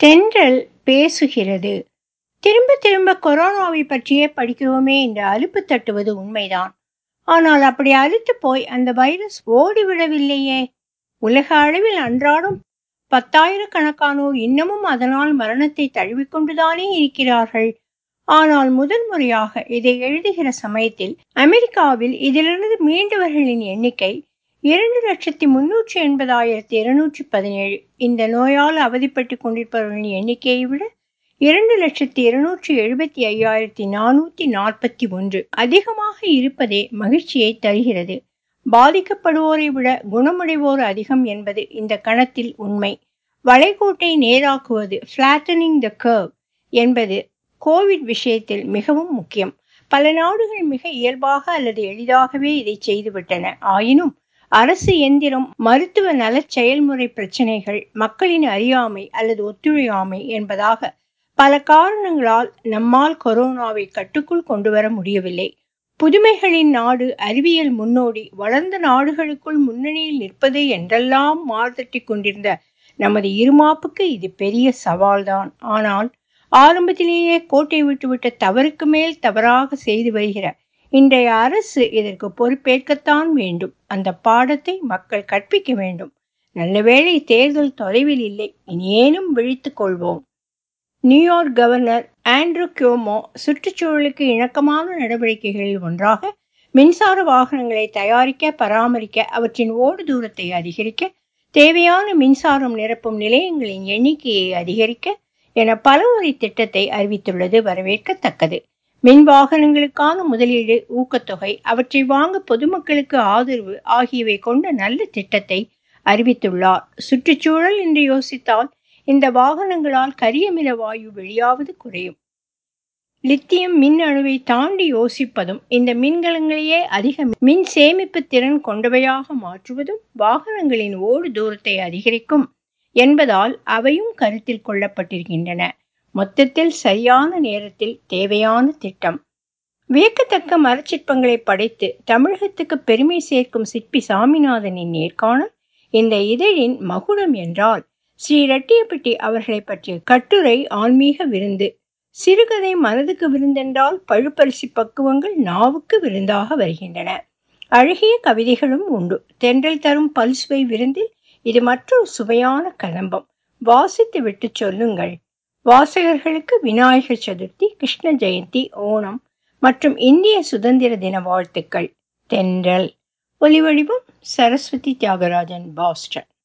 தென்றல் பேசுகிறது திரும்ப திரும்ப கொரோனாவை பற்றியே படிக்கிறோமே என்று அலுப்பு தட்டுவது உண்மைதான் ஆனால் அப்படி அலுத்து போய் அந்த வைரஸ் ஓடிவிடவில்லையே உலக அளவில் அன்றாடம் பத்தாயிரக்கணக்கானோர் இன்னமும் அதனால் மரணத்தை தழுவிக்கொண்டுதானே இருக்கிறார்கள் ஆனால் முதல் முறையாக இதை எழுதுகிற சமயத்தில் அமெரிக்காவில் இதிலிருந்து மீண்டவர்களின் எண்ணிக்கை இரண்டு லட்சத்தி முன்னூற்றி எண்பதாயிரத்தி இருநூற்றி பதினேழு இந்த நோயால் அவதிப்பட்டு கொண்டிருப்பவர்களின் எண்ணிக்கையை விட இரண்டு லட்சத்தி இருநூற்றி எழுபத்தி ஐயாயிரத்தி நானூற்றி நாற்பத்தி ஒன்று அதிகமாக இருப்பதே மகிழ்ச்சியை தருகிறது பாதிக்கப்படுவோரை விட குணமடைவோர் அதிகம் என்பது இந்த கணத்தில் உண்மை வளைகோட்டை நேராக்குவது ஃபிளாட்டனிங் த கர்வ் என்பது கோவிட் விஷயத்தில் மிகவும் முக்கியம் பல நாடுகள் மிக இயல்பாக அல்லது எளிதாகவே இதை செய்துவிட்டன ஆயினும் அரசு எந்திரம் மருத்துவ நல செயல்முறை பிரச்சனைகள் மக்களின் அறியாமை அல்லது ஒத்துழையாமை என்பதாக பல காரணங்களால் நம்மால் கொரோனாவை கட்டுக்குள் கொண்டு வர முடியவில்லை புதுமைகளின் நாடு அறிவியல் முன்னோடி வளர்ந்த நாடுகளுக்குள் முன்னணியில் நிற்பது என்றெல்லாம் மார்தட்டி கொண்டிருந்த நமது இருமாப்புக்கு இது பெரிய சவால்தான் ஆனால் ஆரம்பத்திலேயே கோட்டை விட்டுவிட்ட தவறுக்கு மேல் தவறாக செய்து வருகிற இன்றைய அரசு இதற்கு பொறுப்பேற்கத்தான் வேண்டும் அந்த பாடத்தை மக்கள் கற்பிக்க வேண்டும் நல்லவேளை தேர்தல் தொலைவில் இல்லை இனியேனும் விழித்துக் கொள்வோம் நியூயார்க் கவர்னர் ஆண்ட்ரூ கியோமோ சுற்றுச்சூழலுக்கு இணக்கமான நடவடிக்கைகளில் ஒன்றாக மின்சார வாகனங்களை தயாரிக்க பராமரிக்க அவற்றின் ஓடு தூரத்தை அதிகரிக்க தேவையான மின்சாரம் நிரப்பும் நிலையங்களின் எண்ணிக்கையை அதிகரிக்க என பலமுறை திட்டத்தை அறிவித்துள்ளது வரவேற்கத்தக்கது மின் வாகனங்களுக்கான முதலீடு ஊக்கத்தொகை அவற்றை வாங்க பொதுமக்களுக்கு ஆதரவு ஆகியவை கொண்ட நல்ல திட்டத்தை அறிவித்துள்ளார் சுற்றுச்சூழல் என்று யோசித்தால் இந்த வாகனங்களால் கரியமில வாயு வெளியாவது குறையும் லித்தியம் மின் அணுவை தாண்டி யோசிப்பதும் இந்த மின்கலங்களையே அதிக மின் சேமிப்பு திறன் கொண்டவையாக மாற்றுவதும் வாகனங்களின் ஓடு தூரத்தை அதிகரிக்கும் என்பதால் அவையும் கருத்தில் கொள்ளப்பட்டிருக்கின்றன மொத்தத்தில் சரியான நேரத்தில் தேவையான திட்டம் வியக்கத்தக்க மரச்சிற்பங்களை படைத்து தமிழகத்துக்கு பெருமை சேர்க்கும் சிற்பி சாமிநாதனின் நேர்காணல் இந்த இதழின் மகுடம் என்றால் ஸ்ரீ ரெட்டியப்பட்டி அவர்களை பற்றிய கட்டுரை ஆன்மீக விருந்து சிறுகதை மனதுக்கு விருந்தென்றால் பழுப்பரிசி பக்குவங்கள் நாவுக்கு விருந்தாக வருகின்றன அழகிய கவிதைகளும் உண்டு தென்றல் தரும் பல்சுவை விருந்தில் இது மற்றொரு சுவையான கதம்பம் வாசித்து விட்டு சொல்லுங்கள் வாசகர்களுக்கு விநாயகர் சதுர்த்தி கிருஷ்ண ஜெயந்தி ஓணம் மற்றும் இந்திய சுதந்திர தின வாழ்த்துக்கள் தென்றல் ஒலிவடிவம் சரஸ்வதி தியாகராஜன் பாஸ்டன்